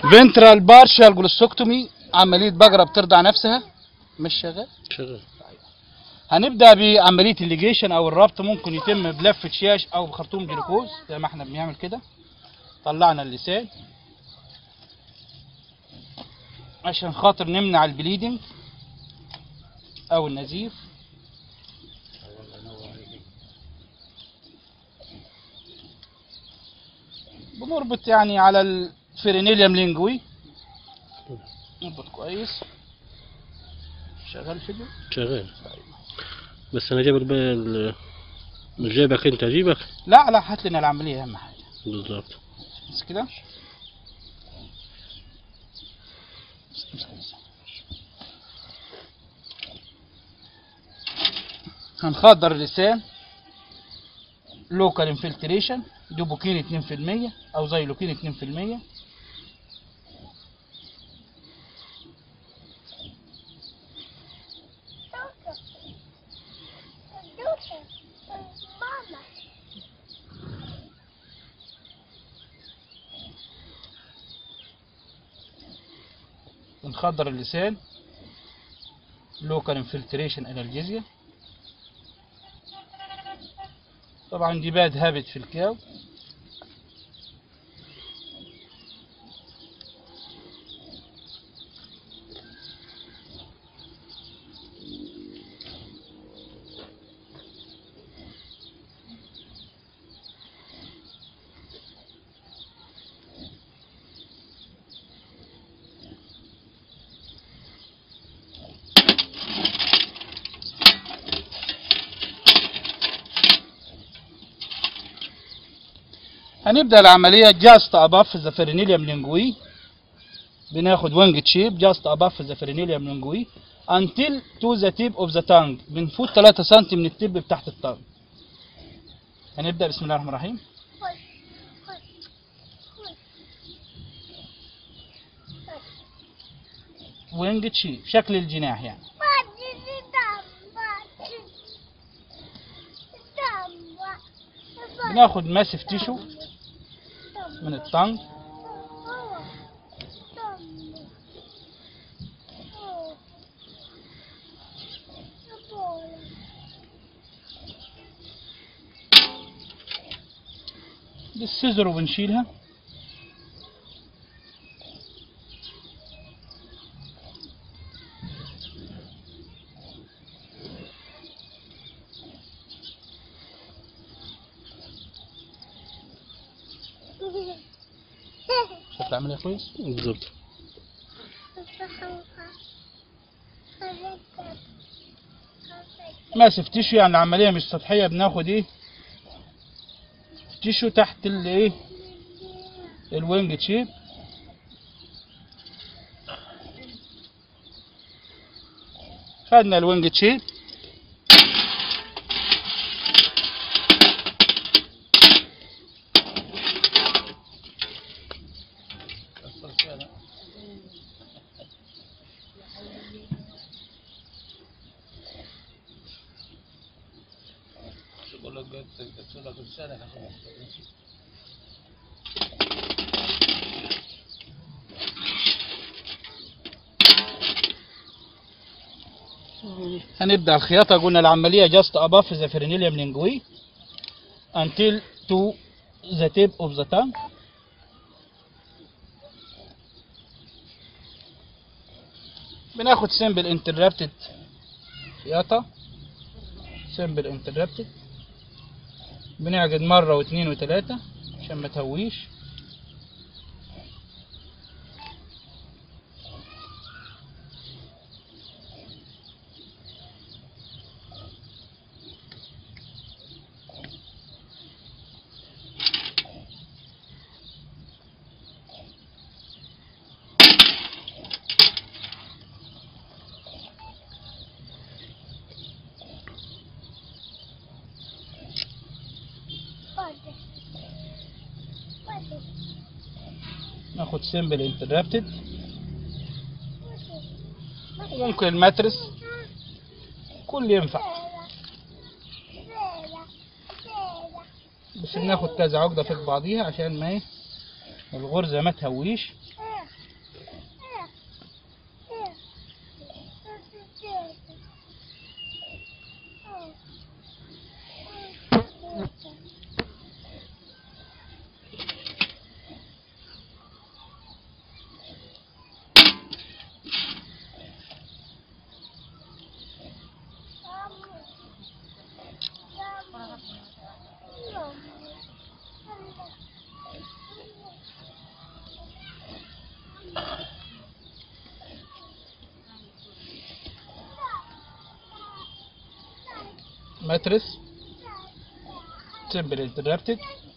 فنترال بارشال جلوسوكتومي عمليه بقره بترضع نفسها مش شغال شغال هنبدا بعمليه الليجيشن او الربط ممكن يتم بلفه شاش او بخرطوم جلوكوز زي ما احنا بنعمل كده طلعنا اللسان عشان خاطر نمنع البليدنج او النزيف بنربط يعني على الفرينيليوم لينجوي نربط كويس شغال فيديو شغال بس انا جايبك بقى ال- مش جايبك انت اجيبك لا لا هات لنا العمليه اهم حاجه بالظبط بس كده هنخدر اللسان لوكال انفلتريشن دوبوكين 2% او زيلوكين 2% Mama. بنخدر اللسان لوكال انفلتريشن انالجيزيا طبعا دي باد هابت في الكاو هنبدأ العملية جاست above the frenulum linguae بناخد وينج شيب جاست above the frenulum linguae until to the tip of the tongue بنفوت 3 سم من التب بتاعت الطنج هنبدأ بسم الله الرحمن الرحيم Push. Push. Push. وينج شيب شكل الجناح يعني What did you do? What did you do? بناخد ماسف تيشو من الطنج بالسيزر وبنشيلها شكل العملية كويس بالظبط ماسف تيشو يعني العملية مش سطحية بناخد ايه تيشو تحت الايه الوينج تشيب خدنا الوينج تشيب هنبدأ الخياطة قلنا العملية just above the frenulum linguae until to the tip of the tongue بناخد simple interrupted خياطة simple interrupted بنعقد مرة واثنين وثلاثة عشان ما تهويش ناخد simple interrupted ممكن الماترس كل ينفع بس بناخد كذا عقدة في بعضيها عشان ما ايه الغرزة ما تهويش ماترس simple interrupted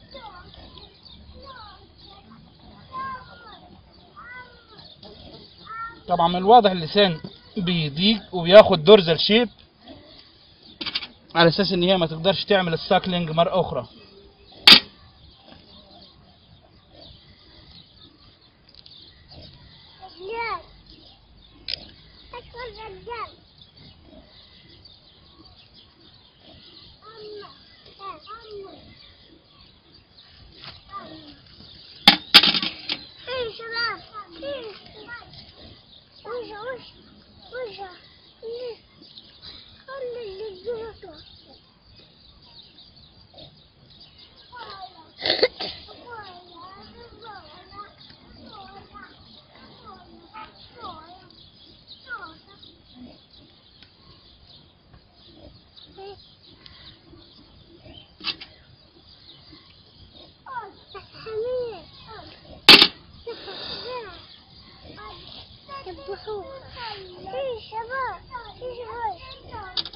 طبعا من الواضح اللسان بيضيق وبياخد دورزال شيب على اساس ان هي ما تقدرش تعمل الساكلينج مرة اخرى رجال أكبر رجال أما أما إيه شباب إيه وش وش وش إيه كل اللي جرته في شباب في شباب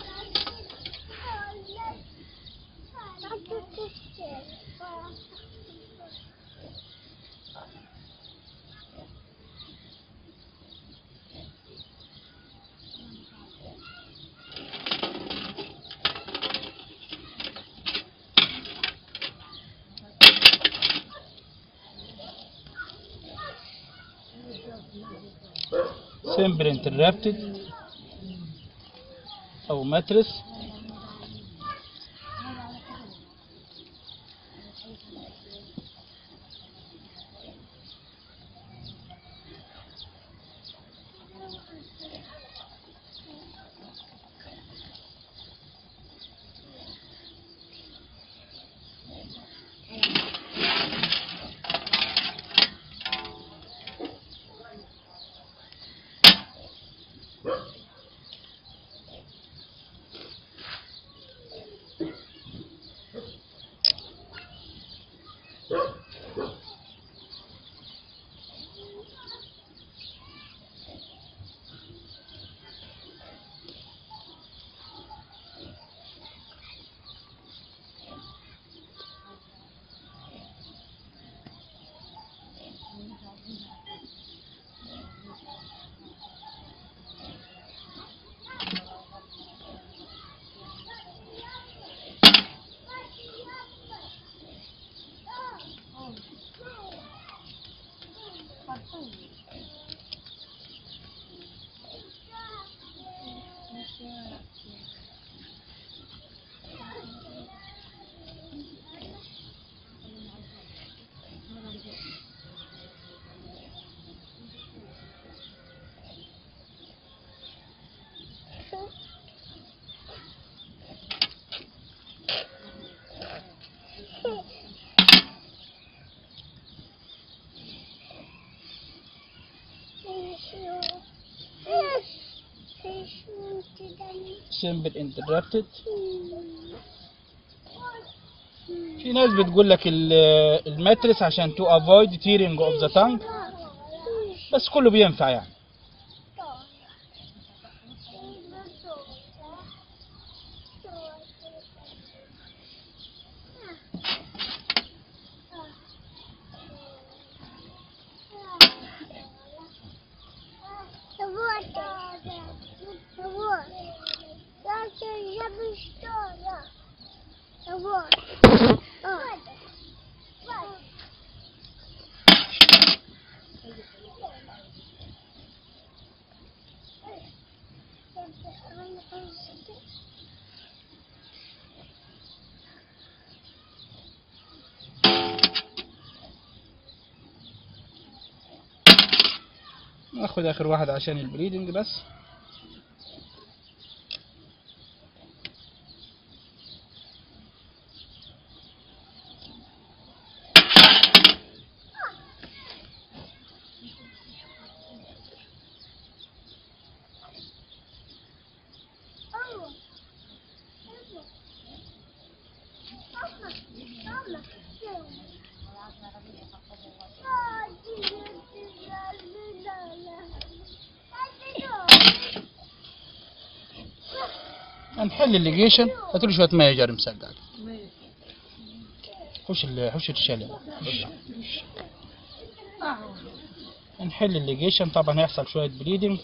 simple interrupted او ماترس simple interrupted في ناس بتقول لك ال- الماترس عشان to avoid tearing of the tongue بس كله بينفع يعني ناخد اخر واحد عشان البريدنج بس هنحل الليجيشن هات له شويه ميه جاري مسقعه حوش ال حوش الشلل حوش. هنحل الليجيشن طبعا هيحصل شويه بليدنج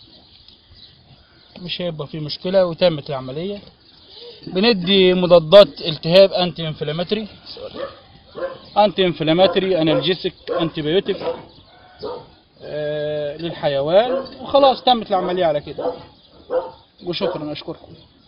مش هيبقى فيه مشكله وتمت العمليه بندي مضادات التهاب انتي انفلاماتري انتي انفلاماتري انالجيسك انتي بيوتيك آه للحيوان وخلاص تمت العمليه على كده وشكرا اشكركم